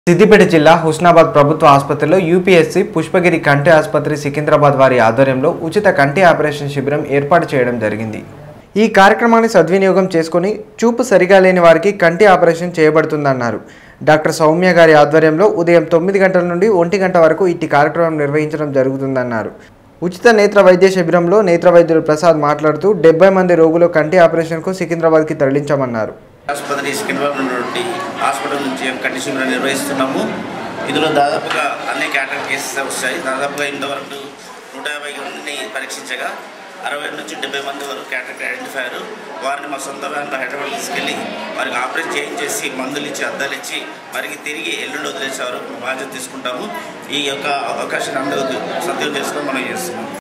సిద్దిపేట జిల్లా హుస్నాబాద్ ప్రభుత్వ ఆసుపత్రిలో యూపీఎస్సీ పుష్పగిరి కంటి ఆసుపత్రి సికింద్రాబాద్ వారి ఆధ్వర్యంలో ఉచిత కంటి ఆపరేషన్ శిబిరం ఏర్పాటు చేయడం జరిగింది ఈ కార్యక్రమాన్ని సద్వినియోగం చేసుకుని చూపు సరిగా లేని వారికి కంటి ఆపరేషన్ చేయబడుతుందన్నారు డాక్టర్ సౌమ్య గారి ఆధ్వర్యంలో ఉదయం తొమ్మిది గంటల నుండి ఒంటి గంట వరకు ఇట్టి కార్యక్రమం నిర్వహించడం జరుగుతుందన్నారు ఉచిత నేత్ర వైద్య శిబిరంలో నేత్ర వైద్యులు ప్రసాద్ మాట్లాడుతూ డెబ్బై మంది రోగులు కంటి ఆపరేషన్కు సికింద్రాబాద్కి తరలించామన్నారు ఆసుపత్రి సికింద్రాబాద్ నుండి హాస్పిటల్ నుంచి కంటి శిబిరం నిర్వహిస్తున్నాము ఇందులో దాదాపుగా అన్ని క్యాటర్ కేసెస్ వస్తాయి దాదాపుగా ఇంతవరకు నూట యాభై మందిని పరీక్షించగా అరవై నుంచి డెబ్బై మంది వరకు క్యాటర్ ఐడెంటిఫై అయ్యారు వారిని మా సొంత వ్యాన్లో హైదరాబాద్ తీసుకెళ్ళి వారికి ఆపరేట్ చేయించేసి మందులు ఇచ్చి అద్దాలు ఇచ్చి వారికి తిరిగి ఎల్లుండి వదిలేసే వరకు బాధ్యత తీసుకుంటాము ఈ యొక్క అవకాశాన్ని అందరూ సద్వినియోగం చేసుకొని మనం చేస్తున్నాం